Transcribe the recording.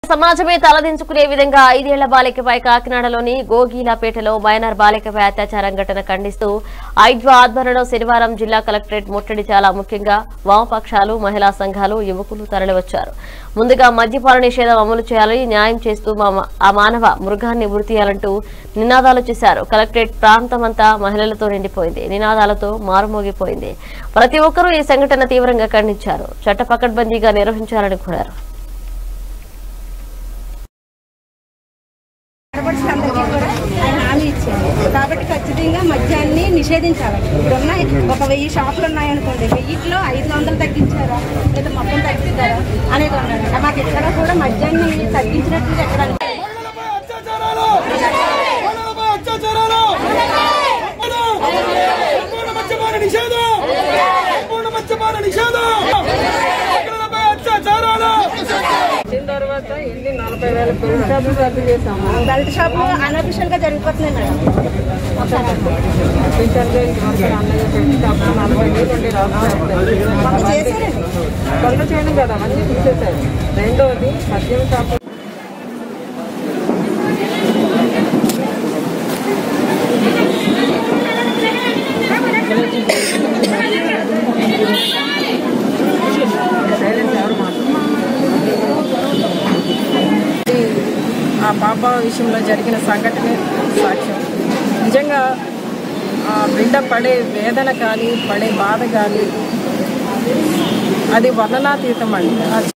సమాజమే తలదించుకునే విధంగా ఐదేళ్ల బాలికపై కాకినాడలోని గోగీలాపేటలో మైనర్ బాలికపై అత్యాచారం ఘటన ఖండిస్తూ ఐద్వా ఆధ్వర్యంలో శనివారం జిల్లా కలెక్టరేట్ ముట్టడి చాలా ముఖ్యంగా వామపక్షాలు మహిళా సంఘాలు యువకులు తరలివచ్చారు ముందుగా మద్యపాన నిషేధం అమలు చేయాలని న్యాయం చేస్తూ మా- ఆ మానవ మృగాన్ని వృత్తియాలంటూ నినాదాలు చేశారు కలెక్టరేట్ ప్రాంతమంతా మహిళలతో నిండిపోయింది నినాదాలతో మారుమోగిపోయింది ప్రతి ఒక్కరూ ఈ సంఘటన తీవ్రంగా ఖండించారు చట్ట పకడ్బందీగా నిర్వహించాలని కోరారు ఆడపడుచులందరికీ కూడా ఆయన హామీ ఇచ్చారు కాబట్టి ఖచ్చితంగా మద్యాన్ని నిషేధించాలి ఇప్పుడున్న ఒక వెయ్యి షాపులు ఉన్నాయనుకోండి వెయ్యిట్లో ఐదు వందలు తగ్గించారా లేదా మొత్తం తగ్గించారా అనేది ఉన్నాడు మాకు ఎక్కడ కూడా మద్యాన్ని తగ్గించినట్లు ఎక్కడ మహిళలపై అత్యాచారాలు మహిళలపై అత్యాచారాలు సంపూర్ణ మద్యపాన నిషేధం సంపూర్ణ మద్యపాన నిషేధం మహిళలపై అత్యాచారాలు వచ్చిన తర్వాత ఎన్ని నలభై వేల పెళ్లి షాపులు రద్దు చేశాము బెల్ట్ షాపులు అనఫిషియల్ గా జరిగిపోతున్నాయి మేడం అఫీషియల్గా ఇంతవరకు అన్నయ్య పెళ్లి షాపులు నలభై వేలు ఉండి మాకు చేశారండి కళ్ళు చేయడం కదా అవన్నీ తీసేశారు రెండోది మద్యం షాపు ఆ పాప విషయంలో జరిగిన సంఘటనే సాక్ష్యం నిజంగా ఆ బిడ్డ పడే వేదన కానీ పడే బాధ కానీ అది వర్ణనాతీతం అండి ఆ